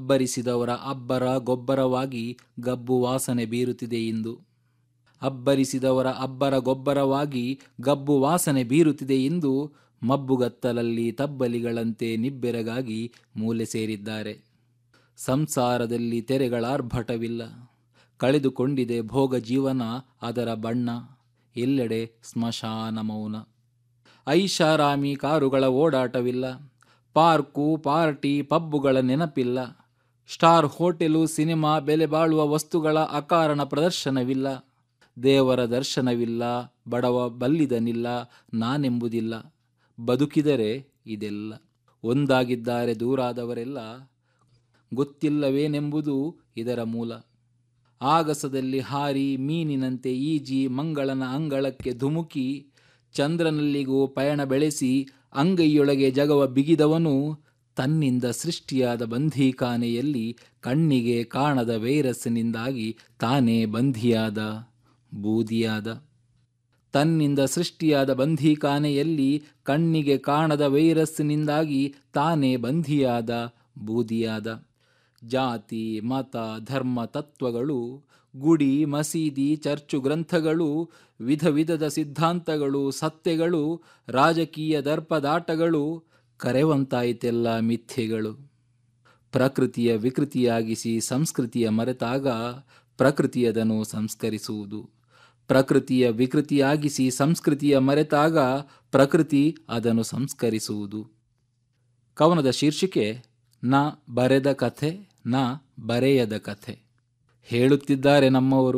ಅಬ್ಬರಿಸಿದವರ ಅಬ್ಬರ ಗೊಬ್ಬರವಾಗಿ ಗಬ್ಬು ವಾಸನೆ ಬೀರುತ್ತಿದೆ ಇಂದು ಅಬ್ಬರಿಸಿದವರ ಅಬ್ಬರ ಗೊಬ್ಬರವಾಗಿ ಗಬ್ಬು ವಾಸನೆ ಬೀರುತ್ತಿದೆ ಇಂದು ಮಬ್ಬುಗತ್ತಲಲ್ಲಿ ತಬ್ಬಲಿಗಳಂತೆ ನಿಬ್ಬೆರಗಾಗಿ ಮೂಲೆ ಸೇರಿದ್ದಾರೆ ಸಂಸಾರದಲ್ಲಿ ತೆರೆಗಳ ಆರ್ಭಟವಿಲ್ಲ ಕಳೆದುಕೊಂಡಿದೆ ಭೋಗ ಜೀವನ ಅದರ ಬಣ್ಣ ಎಲ್ಲೆಡೆ ಸ್ಮಶಾನ ಮೌನ ಐಷಾರಾಮಿ ಕಾರುಗಳ ಓಡಾಟವಿಲ್ಲ ಪಾರ್ಕು ಪಾರ್ಟಿ ಪಬ್ಬುಗಳ ನೆನಪಿಲ್ಲ ಸ್ಟಾರ್ ಹೋಟೆಲು ಸಿನಿಮಾ ಬೆಲೆ ಬಾಳುವ ವಸ್ತುಗಳ ಅಕಾರಣ ಪ್ರದರ್ಶನವಿಲ್ಲ ದೇವರ ದರ್ಶನವಿಲ್ಲ ಬಡವ ಬಲ್ಲಿದನಿಲ್ಲ ನಾನೆಂಬುದಿಲ್ಲ ಬದುಕಿದರೆ ಇದೆಲ್ಲ ಒಂದಾಗಿದ್ದಾರೆ ದೂರಾದವರೆಲ್ಲ ಗೊತ್ತಿಲ್ಲವೇನೆಂಬುದು ಇದರ ಮೂಲ ಆಗಸದಲ್ಲಿ ಹಾರಿ ಮೀನಿನಂತೆ ಈಜಿ ಮಂಗಳನ ಅಂಗಳಕ್ಕೆ ಧುಮುಕಿ ಚಂದ್ರನಲ್ಲಿಗೂ ಪಯಣ ಬೆಳೆಸಿ ಅಂಗೈಯೊಳಗೆ ಜಗವ ಬಿಗಿದವನು ತನ್ನಿಂದ ಸೃಷ್ಟಿಯಾದ ಬಂಧೀಖಾನೆಯಲ್ಲಿ ಕಣ್ಣಿಗೆ ಕಾಣದ ವೈರಸ್ಸಿನಿಂದಾಗಿ ತಾನೇ ಬಂಧಿಯಾದ ಬೂದಿಯಾದ ತನ್ನಿಂದ ಸೃಷ್ಟಿಯಾದ ಬಂಧೀಖಾನೆಯಲ್ಲಿ ಕಣ್ಣಿಗೆ ಕಾಣದ ವೈರಸ್ಸಿನಿಂದಾಗಿ ತಾನೇ ಬಂಧಿಯಾದ ಬೂದಿಯಾದ ಜಾತಿ ಮತ ಧರ್ಮ ತತ್ವಗಳು ಗುಡಿ ಮಸೀದಿ ಚರ್ಚು ಗ್ರಂಥಗಳು ವಿಧ ವಿಧದ ಸಿದ್ಧಾಂತಗಳು ಸತ್ಯಗಳು ರಾಜಕೀಯ ದರ್ಪದಾಟಗಳು ಕರೆವಂತಾಯಿತೆಲ್ಲ ಮಿಥ್ಯೆಗಳು ಪ್ರಕೃತಿಯ ವಿಕೃತಿಯಾಗಿಸಿ ಸಂಸ್ಕೃತಿಯ ಮರೆತಾಗ ಪ್ರಕೃತಿಯದನ್ನು ಸಂಸ್ಕರಿಸುವುದು ಪ್ರಕೃತಿಯ ವಿಕೃತಿಯಾಗಿಸಿ ಸಂಸ್ಕೃತಿಯ ಮರೆತಾಗ ಪ್ರಕೃತಿ ಅದನ್ನು ಸಂಸ್ಕರಿಸುವುದು ಕವನದ ಶೀರ್ಷಿಕೆ ನ ಬರೆದ ಕಥೆ ನ ಬರೆಯದ ಕಥೆ ಹೇಳುತ್ತಿದ್ದಾರೆ ನಮ್ಮವರು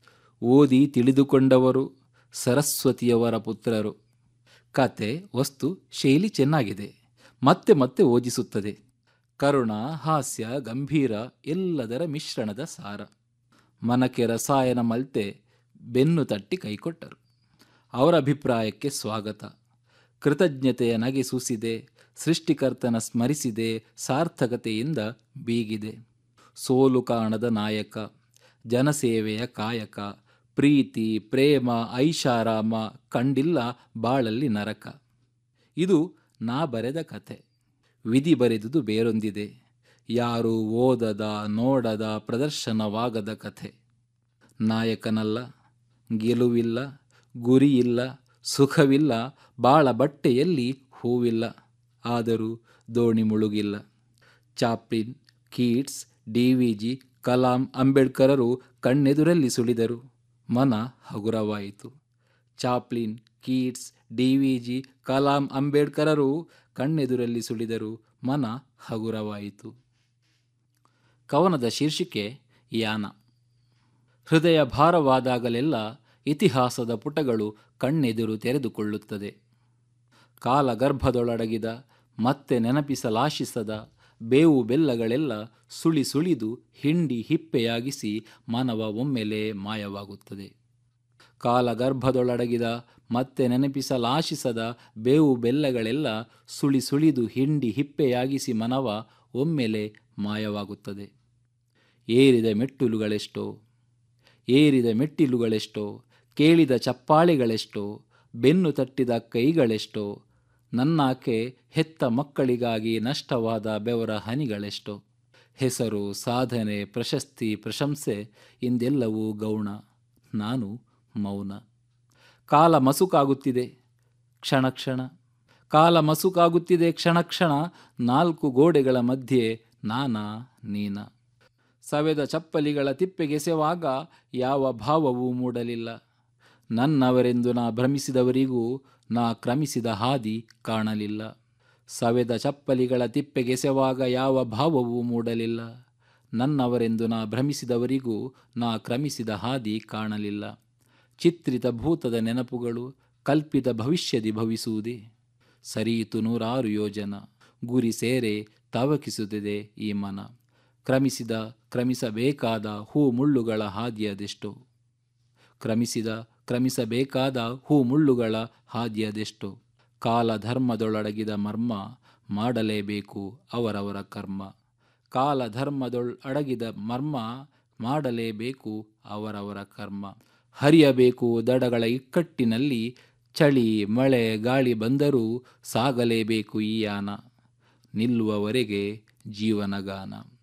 ಓದಿ ತಿಳಿದುಕೊಂಡವರು ಸರಸ್ವತಿಯವರ ಪುತ್ರರು ಕತೆ ವಸ್ತು ಶೈಲಿ ಚೆನ್ನಾಗಿದೆ ಮತ್ತೆ ಮತ್ತೆ ಓದಿಸುತ್ತದೆ ಕರುಣ ಹಾಸ್ಯ ಗಂಭೀರ ಎಲ್ಲದರ ಮಿಶ್ರಣದ ಸಾರ ಮನಕ್ಕೆ ರಸಾಯನ ಮಲ್ತೆ ಬೆನ್ನು ತಟ್ಟಿ ಕೈಕೊಟ್ಟರು ಅವರ ಅಭಿಪ್ರಾಯಕ್ಕೆ ಸ್ವಾಗತ ಕೃತಜ್ಞತೆಯ ನಗೆ ಸೂಸಿದೆ ಸೃಷ್ಟಿಕರ್ತನ ಸ್ಮರಿಸಿದೆ ಸಾರ್ಥಕತೆಯಿಂದ ಬೀಗಿದೆ ಸೋಲು ಕಾಣದ ನಾಯಕ ಜನಸೇವೆಯ ಕಾಯಕ ಪ್ರೀತಿ ಪ್ರೇಮ ಐಷಾರಾಮ ಕಂಡಿಲ್ಲ ಬಾಳಲ್ಲಿ ನರಕ ಇದು ನಾ ಬರೆದ ಕತೆ ವಿಧಿ ಬರೆದುದು ಬೇರೊಂದಿದೆ ಯಾರು ಓದದ ನೋಡದ ಪ್ರದರ್ಶನವಾಗದ ಕಥೆ ನಾಯಕನಲ್ಲ ಗೆಲುವಿಲ್ಲ ಗುರಿಯಿಲ್ಲ ಸುಖವಿಲ್ಲ ಬಾಳ ಬಟ್ಟೆಯಲ್ಲಿ ಹೂವಿಲ್ಲ ಆದರೂ ದೋಣಿ ಮುಳುಗಿಲ್ಲ Chaplin Keats D V G Kalam ಅಂಬೇಡ್ಕರರು ಕಣ್ಣೆದುರಲ್ಲಿ ಸುಳಿದರು ಮನ ಹಗುರವಾಯಿತು Chaplin Keats D V G Kalam ಅಂಬೇಡ್ಕರರು ಕಣ್ಣೆದುರಲ್ಲಿ ಸುಳಿದರು ಮನ ಹಗುರವಾಯಿತು ಕವನದ ಶೀರ್ಷಿಕೆ ಯಾನ ಹೃದಯ ಭಾರವಾದಾಗಲೆಲ್ಲ ಇತಿಹಾಸದ ಪುಟಗಳು ಕಣ್ಣೆದುರು ತೆರೆದುಕೊಳ್ಳುತ್ತದೆ ಕಾಲಗರ್ಭದೊಳಡಗಿದ ಮತ್ತೆ ನೆನಪಿಸಲಾಶಿಸದ ಬೇವು ಬೆಲ್ಲಗಳೆಲ್ಲ ಸುಳಿ ಸುಳಿದು ಹಿಂಡಿ ಹಿಪ್ಪೆಯಾಗಿಸಿ ಮಾನವ ಒಮ್ಮೆಲೆ ಮಾಯವಾಗುತ್ತದೆ ಕಾಲಗರ್ಭದೊಳಡಗಿದ ಮತ್ತೆ ನೆನಪಿಸಲಾಶಿಸದ ಬೇವು ಬೆಲ್ಲಗಳೆಲ್ಲ ಸುಳಿ ಸುಳಿದು ಹಿಂಡಿ ಹಿಪ್ಪೆಯಾಗಿಸಿ ಮನವ ಒಮ್ಮೆಲೆ ಮಾಯವಾಗುತ್ತದೆ ಏರಿದ ಮೆಟ್ಟುಲುಗಳೆಷ್ಟೋ ಏರಿದ ಮೆಟ್ಟಿಲುಗಳೆಷ್ಟೋ ಕೇಳಿದ ಚಪ್ಪಾಳೆಗಳೆಷ್ಟೋ ಬೆನ್ನು ತಟ್ಟಿದ ಕೈಗಳೆಷ್ಟೋ ನನ್ನಾಕೆ ಹೆತ್ತ ಮಕ್ಕಳಿಗಾಗಿ ನಷ್ಟವಾದ ಬೆವರ ಹನಿಗಳೆಷ್ಟೋ ಹೆಸರು ಸಾಧನೆ ಪ್ರಶಸ್ತಿ ಪ್ರಶಂಸೆ ಇಂದೆಲ್ಲವೂ ಗೌಣ ನಾನು ಮೌನ ಕಾಲ ಮಸುಕಾಗುತ್ತಿದೆ ಕ್ಷಣ ಕ್ಷಣ ಕಾಲ ಮಸುಕಾಗುತ್ತಿದೆ ಕ್ಷಣ ಕ್ಷಣ ನಾಲ್ಕು ಗೋಡೆಗಳ ಮಧ್ಯೆ ನಾನಾ ನೀನ ಸವೆದ ಚಪ್ಪಲಿಗಳ ತಿಪ್ಪೆಗೆಸೆವಾಗ ಯಾವ ಭಾವವೂ ಮೂಡಲಿಲ್ಲ ನನ್ನವರೆಂದು ನಾ ಭ್ರಮಿಸಿದವರಿಗೂ ನಾ ಕ್ರಮಿಸಿದ ಹಾದಿ ಕಾಣಲಿಲ್ಲ ಸವೆದ ಚಪ್ಪಲಿಗಳ ತಿಪ್ಪೆಗೆಸೆವಾಗ ಯಾವ ಭಾವವೂ ಮೂಡಲಿಲ್ಲ ನನ್ನವರೆಂದು ನಾ ಭ್ರಮಿಸಿದವರಿಗೂ ನಾ ಕ್ರಮಿಸಿದ ಹಾದಿ ಕಾಣಲಿಲ್ಲ ಚಿತ್ರಿತ ಭೂತದ ನೆನಪುಗಳು ಕಲ್ಪಿತ ಭವಿಷ್ಯದಿ ಭವಿಸುವುದೇ ಸರಿಯಿತು ನೂರಾರು ಯೋಜನ ಗುರಿ ಸೇರೆ ತವಕಿಸುತ್ತಿದೆ ಈ ಮನ ಕ್ರಮಿಸಿದ ಕ್ರಮಿಸಬೇಕಾದ ಹೂ ಮುಳ್ಳುಗಳ ಹಾದಿಯದೆಷ್ಟೋ ಕ್ರಮಿಸಿದ ಕ್ರಮಿಸಬೇಕಾದ ಹೂ ಮುಳ್ಳುಗಳ ಹಾದಿಯದೆಷ್ಟೋ ಕಾಲ ಧರ್ಮದೊಳಡಗಿದ ಮರ್ಮ ಮಾಡಲೇಬೇಕು ಅವರವರ ಕರ್ಮ ಕಾಲ ಧರ್ಮದೊಳ್ ಅಡಗಿದ ಮರ್ಮ ಮಾಡಲೇಬೇಕು ಅವರವರ ಕರ್ಮ ಹರಿಯಬೇಕು ದಡಗಳ ಇಕ್ಕಟ್ಟಿನಲ್ಲಿ ಚಳಿ ಮಳೆ ಗಾಳಿ ಬಂದರೂ ಸಾಗಲೇಬೇಕು ಈ ಯಾನ ನಿಲ್ಲುವವರೆಗೆ ಜೀವನಗಾನ